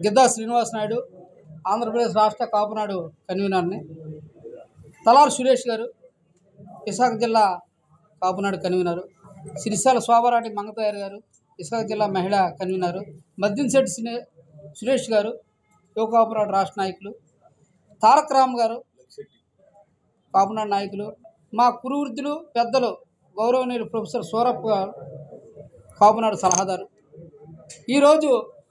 గిద్దా శ్రీనివాస్ నాయుడు ఆంధ్రప్రదేశ్ రాష్ట్ర కాపునాడు కన్వీనర్ని తలార్ సురేష్ గారు విశాఖ జిల్లా కాపునాడు కన్వీనరు సిరిసాల శోభారాణి మంగతయ్య గారు విశాఖ జిల్లా మహిళా కన్వీనరు మద్దినశెట్టి సినే సురేష్ గారు యువ కాపునాడు రాష్ట్ర నాయకులు తారక రామ్ గారు కాపునాడు నాయకులు మా కురువృద్ధులు పెద్దలు గౌరవనీయులు ప్రొఫెసర్ సూరప్ప గారు కాపునాడు సలహాదారు ఈరోజు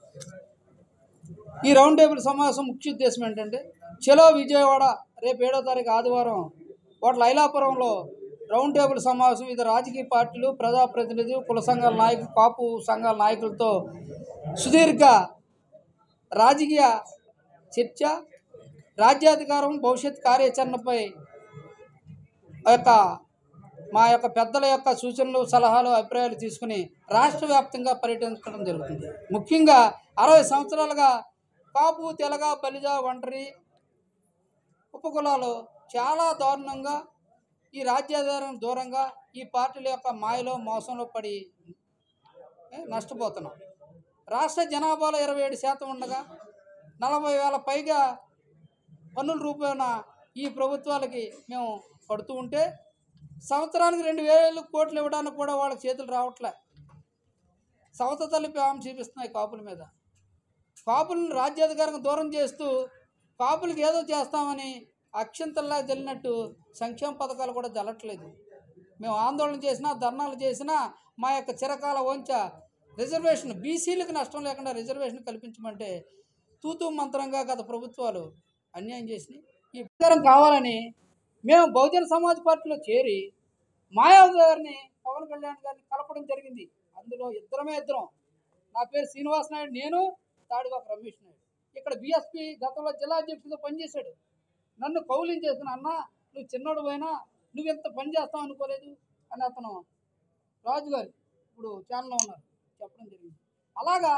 ఈ రౌండ్ టేబుల్ సమావేశం ముఖ్య ఉద్దేశం ఏంటంటే చలో విజయవాడ రేపు ఏడో తారీఖు ఆదివారం వాటి లైలాపురంలో రౌండ్ టేబుల్ సమావేశం ఇది రాజకీయ పార్టీలు ప్రజాప్రతినిధులు కుల సంఘాల నాయకులు కాపు సంఘాల నాయకులతో సుదీర్ఘ రాజకీయ చర్చ రాజ్యాధికారం భవిష్యత్ కార్యాచరణపై ఆ యొక్క మా యొక్క పెద్దల యొక్క సూచనలు సలహాలు అభిప్రాయాలు తీసుకుని రాష్ట్ర వ్యాప్తంగా పర్యటించడం జరుగుతుంది ముఖ్యంగా అరవై సంవత్సరాలుగా కాపు తెలగ బలిజ ఒంటరి ఉపకులాలు చాలా దారుణంగా ఈ రాజ్యాధారం దూరంగా ఈ పార్టీల యొక్క మాయలో మోసంలో పడి ఏ, నష్టపోతున్నాం రాష్ట్ర జనాభాలో ఇరవై ఏడు శాతం ఉండగా నలభై వేల పైగా పన్నుల రూపాయన ఈ ప్రభుత్వాలకి మేము పడుతూ ఉంటే సంవత్సరానికి రెండు వేలు కోట్లు ఇవ్వడానికి కూడా వాళ్ళకి చేతులు రావట్లే సవత తల్లి ప్రేమ చూపిస్తున్నాయి కాపుల మీద కాపులను రాజ్యాధికారం దూరం చేస్తూ కాపులకి ఏదో చేస్తామని అక్షంతల్లా జల్లినట్టు సంక్షేమ పథకాలు కూడా జల్లట్లేదు మేము ఆందోళన చేసినా ధర్నాలు చేసినా మా యొక్క చిరకాల వంచ రిజర్వేషన్ బీసీలకు నష్టం లేకుండా రిజర్వేషన్ కల్పించమంటే తూతూ మంత్రంగా గత ప్రభుత్వాలు అన్యాయం చేసినాయి ఈ ప్రచారం కావాలని మేము బహుజన సమాజ్ పార్టీలో చేరి మాయావతి గారిని పవన్ కళ్యాణ్ గారిని కలపడం జరిగింది అందులో ఇద్దరమే ఇద్దరం నా పేరు శ్రీనివాస్ నాయుడు నేను తాడివాక రమేష్ నాయుడు ఇక్కడ బీఎస్పీ గతంలో జిల్లా అధ్యక్షుడిగా పనిచేశాడు నన్ను కౌలించేసిన అన్న నువ్వు చిన్నోడు పోయినా నువ్వు ఎంత పని చేస్తావు అనుకోలేదు అని అతను రాజు గారు ఇప్పుడు ఛానల్లో ఉన్నారు చెప్పడం జరిగింది అలాగా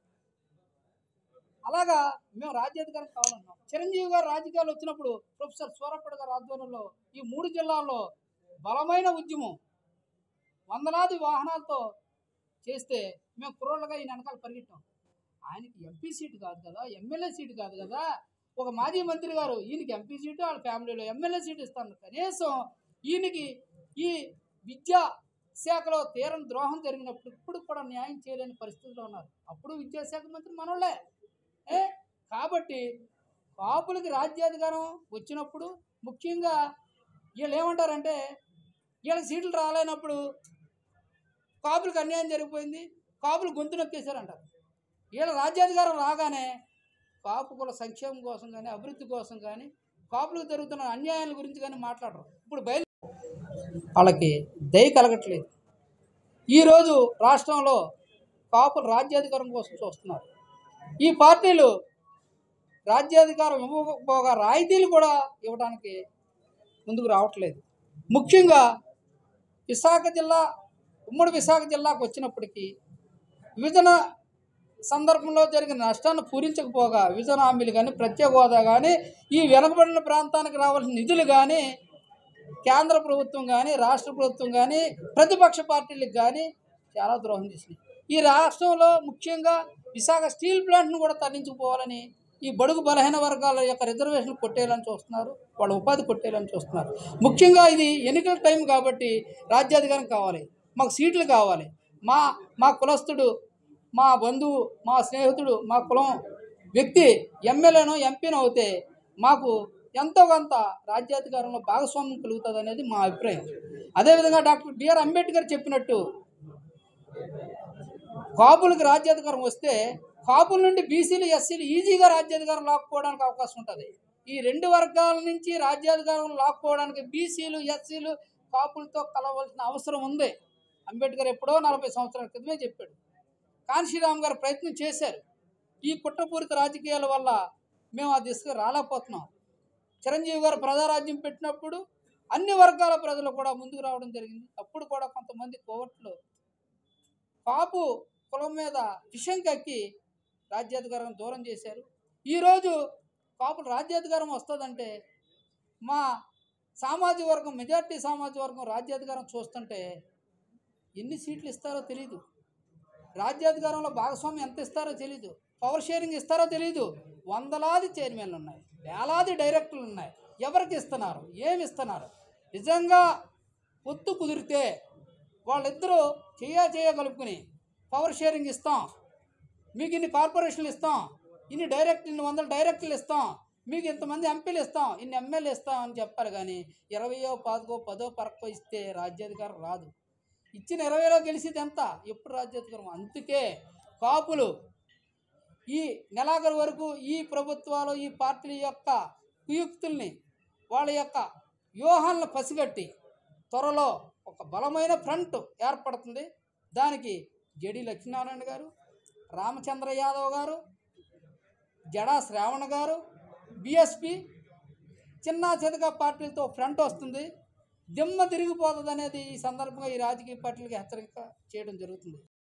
అలాగా మేము రాజ్యాధికారం కావాలన్నాం చిరంజీవి గారు రాజకీయాలు వచ్చినప్పుడు ప్రొఫెసర్ సూరప్పటి గారి ఆధ్వర్యంలో ఈ మూడు జిల్లాల్లో బలమైన ఉద్యమం వందలాది వాహనాలతో చేస్తే మేము కుర్రోళ్ళగా ఈయన వెనకాల పరిగెట్టాం ఆయనకి ఎంపీ సీటు కాదు కదా ఎమ్మెల్యే సీటు కాదు కదా ఒక మాజీ మంత్రి గారు ఈయనకి ఎంపీ సీటు వాళ్ళ ఫ్యామిలీలో ఎమ్మెల్యే సీటు ఇస్తాను కనీసం ఈయనకి ఈ విద్యా శాఖలో తీరం ద్రోహం జరిగినప్పుడు ఇప్పుడు కూడా న్యాయం చేయలేని పరిస్థితిలో ఉన్నారు అప్పుడు విద్యాశాఖ మంత్రి మనోళ్ళే ఏ కాబట్టి కాపులకి రాజ్యాధికారం వచ్చినప్పుడు ముఖ్యంగా వీళ్ళు ఏమంటారంటే వీళ్ళ సీట్లు రాలేనప్పుడు కాపులకు అన్యాయం జరిగిపోయింది కాపులు గొంతు నొక్కేశారంటారు వీళ్ళ రాజ్యాధికారం రాగానే కాపు కుల సంక్షేమం కోసం కానీ అభివృద్ధి కోసం కానీ కాపులకు జరుగుతున్న అన్యాయాల గురించి కానీ మాట్లాడరు ఇప్పుడు బయలు వాళ్ళకి దయ కలగట్లేదు ఈరోజు రాష్ట్రంలో కాపులు రాజ్యాధికారం కోసం చూస్తున్నారు ఈ పార్టీలు రాజ్యాధికారం ఇవ్వకపోగా రాయితీలు కూడా ఇవ్వడానికి ముందుకు రావట్లేదు ముఖ్యంగా విశాఖ జిల్లా ఉమ్మడి విశాఖ జిల్లాకు వచ్చినప్పటికీ విభజన సందర్భంలో జరిగిన నష్టాన్ని పూరించకపోగా విభజన హామీలు కానీ ప్రత్యేక హోదా కానీ ఈ వెనుకబడిన ప్రాంతానికి రావాల్సిన నిధులు కానీ కేంద్ర ప్రభుత్వం కానీ రాష్ట్ర ప్రభుత్వం కానీ ప్రతిపక్ష పార్టీలకు కానీ చాలా ద్రోహం చేసినాయి ఈ రాష్ట్రంలో ముఖ్యంగా విశాఖ స్టీల్ ప్లాంట్ను కూడా తరలించుకుపోవాలని ఈ బడుగు బలహీన వర్గాల యొక్క రిజర్వేషన్ కొట్టేయాలని చూస్తున్నారు వాళ్ళ ఉపాధి కొట్టేయాలని చూస్తున్నారు ముఖ్యంగా ఇది ఎన్నికల టైం కాబట్టి రాజ్యాధికారం కావాలి మాకు సీట్లు కావాలి మా మా కులస్తుడు మా బంధువు మా స్నేహితుడు మా కులం వ్యక్తి ఎమ్మెల్యేనో ఎంపీనో అవుతే మాకు ఎంతో కొంత రాజ్యాధికారంలో భాగస్వామ్యం కలుగుతుంది అనేది మా అభిప్రాయం అదేవిధంగా డాక్టర్ బిఆర్ అంబేద్కర్ చెప్పినట్టు కాపులకు రాజ్యాధికారం వస్తే కాపుల నుండి బీసీలు ఎస్సీలు ఈజీగా రాజ్యాధికారం లాక్కోవడానికి అవకాశం ఉంటుంది ఈ రెండు వర్గాల నుంచి రాజ్యాధికారం లాక్కోవడానికి బీసీలు ఎస్సీలు కాపులతో కలవలసిన అవసరం ఉంది అంబేద్కర్ ఎప్పుడో నలభై సంవత్సరాల క్రితమే చెప్పాడు కాన్షీరామ్ గారు ప్రయత్నం చేశారు ఈ కుట్రపూరిత రాజకీయాల వల్ల మేము ఆ దిశగా రాలేకపోతున్నాం చిరంజీవి గారు ప్రజారాజ్యం పెట్టినప్పుడు అన్ని వర్గాల ప్రజలు కూడా ముందుకు రావడం జరిగింది అప్పుడు కూడా కొంతమంది కోవట్లు కాపు కులం మీద విషం కక్కి రాజ్యాధికారం దూరం చేశారు ఈరోజు కాపులు రాజ్యాధికారం వస్తుందంటే మా సామాజిక వర్గం మెజార్టీ సామాజిక వర్గం రాజ్యాధికారం చూస్తుంటే ఎన్ని సీట్లు ఇస్తారో తెలియదు రాజ్యాధికారంలో భాగస్వామ్యం ఎంత ఇస్తారో తెలీదు పవర్ షేరింగ్ ఇస్తారో తెలియదు వందలాది చైర్మన్లు ఉన్నాయి వేలాది డైరెక్టర్లు ఉన్నాయి ఎవరికి ఇస్తున్నారు ఏమి ఇస్తున్నారు నిజంగా పొత్తు కుదిరితే వాళ్ళిద్దరూ చేయ చేయగలుపుకుని పవర్ షేరింగ్ ఇస్తాం మీకు ఇన్ని కార్పొరేషన్లు ఇస్తాం ఇన్ని డైరెక్ట్ ఇన్ని వందల డైరెక్టర్లు ఇస్తాం మీకు ఇంతమంది ఎంపీలు ఇస్తాం ఇన్ని ఎమ్మెల్యే ఇస్తాం అని చెప్పారు కానీ ఇరవయో పాతికో పదో పరకో ఇస్తే రాజ్యాధికారం రాదు ఇచ్చిన ఇరవైలో గెలిచేది ఎంత ఎప్పుడు రాజ్యాధికారం అందుకే కాపులు ఈ నెలాఖరు వరకు ఈ ప్రభుత్వాలు ఈ పార్టీల యొక్క కుయుక్తుల్ని వాళ్ళ యొక్క వ్యూహాలను పసిగట్టి త్వరలో ఒక బలమైన ఫ్రంట్ ఏర్పడుతుంది దానికి జడి లక్ష్మీనారాయణ గారు రామచంద్ర యాదవ్ గారు జడా శ్రావణ గారు బిఎస్పి చిన్న చితక పార్టీలతో ఫ్రంట్ వస్తుంది దిమ్మ తిరిగిపోతుంది అనేది ఈ సందర్భంగా ఈ రాజకీయ పార్టీలకు హెచ్చరిక చేయడం జరుగుతుంది